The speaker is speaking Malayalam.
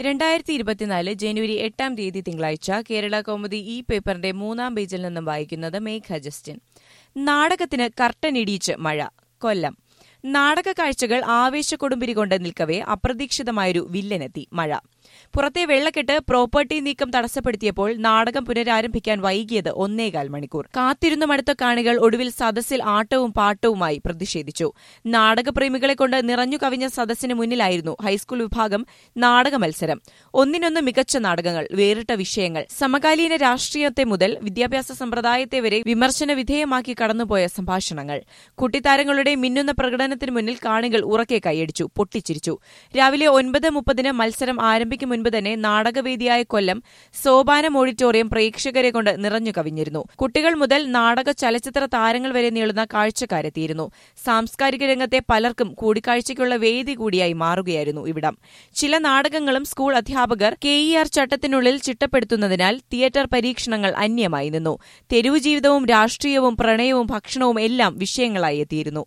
രണ്ടായിരത്തി ഇരുപത്തിനാല് ജനുവരി എട്ടാം തീയതി തിങ്കളാഴ്ച കേരള കൗമുദി ഈ പേപ്പറിന്റെ മൂന്നാം പേജിൽ നിന്നും വായിക്കുന്നത് മേഘ ജസ്റ്റിൻ നാടകത്തിന് കർട്ടനിടിയിച്ച് മഴ കൊല്ലം നാടക കാഴ്ചകൾ ആവേശക്കൊടുമ്പിരി കൊണ്ട് നിൽക്കവേ അപ്രതീക്ഷിതമായൊരു വില്ലനെത്തി മഴ പുറത്തെ വെള്ളക്കെട്ട് പ്രോപ്പർട്ടി നീക്കം തടസ്സപ്പെടുത്തിയപ്പോൾ നാടകം പുനരാരംഭിക്കാൻ വൈകിയത് ഒന്നേകാൽ മണിക്കൂർ കാത്തിരുന്നു മടുത്ത കാണികൾ ഒടുവിൽ സദസ്സിൽ ആട്ടവും പാട്ടവുമായി പ്രതിഷേധിച്ചു നാടകപ്രേമികളെ കൊണ്ട് നിറഞ്ഞു കവിഞ്ഞ സദസ്സിന് മുന്നിലായിരുന്നു ഹൈസ്കൂൾ വിഭാഗം നാടക മത്സരം ഒന്നിനൊന്ന് മികച്ച നാടകങ്ങൾ വേറിട്ട വിഷയങ്ങൾ സമകാലീന രാഷ്ട്രീയത്തെ മുതൽ വിദ്യാഭ്യാസ സമ്പ്രദായത്തെ വരെ വിമർശന വിധേയമാക്കി കടന്നുപോയ സംഭാഷണങ്ങൾ കുട്ടിത്താരങ്ങളുടെ മിന്നുന്ന പ്രകടനത്തിന് മുന്നിൽ കാണികൾ ഉറക്കെ കൈയടിച്ചു പൊട്ടിച്ചിരിച്ചു രാവിലെ ഒൻപത് മുപ്പതിന് മത്സരം ആരംഭിക്കും മുൻപ് തന്നെ നാടകവേദിയായ കൊല്ലം സോപാനം ഓഡിറ്റോറിയം പ്രേക്ഷകരെ കൊണ്ട് നിറഞ്ഞു കവിഞ്ഞിരുന്നു കുട്ടികൾ മുതൽ നാടക ചലച്ചിത്ര താരങ്ങൾ വരെ നീളുന്ന കാഴ്ചക്കാരെത്തിയിരുന്നു സാംസ്കാരിക രംഗത്തെ പലർക്കും കൂടിക്കാഴ്ചയ്ക്കുള്ള വേദി കൂടിയായി മാറുകയായിരുന്നു ഇവിടം ചില നാടകങ്ങളും സ്കൂൾ അധ്യാപകർ കെ ഇ ആർ ചട്ടത്തിനുള്ളിൽ ചിട്ടപ്പെടുത്തുന്നതിനാൽ തിയേറ്റർ പരീക്ഷണങ്ങൾ അന്യമായി നിന്നു തെരുവു ജീവിതവും രാഷ്ട്രീയവും പ്രണയവും ഭക്ഷണവും എല്ലാം വിഷയങ്ങളായി എത്തിയിരുന്നു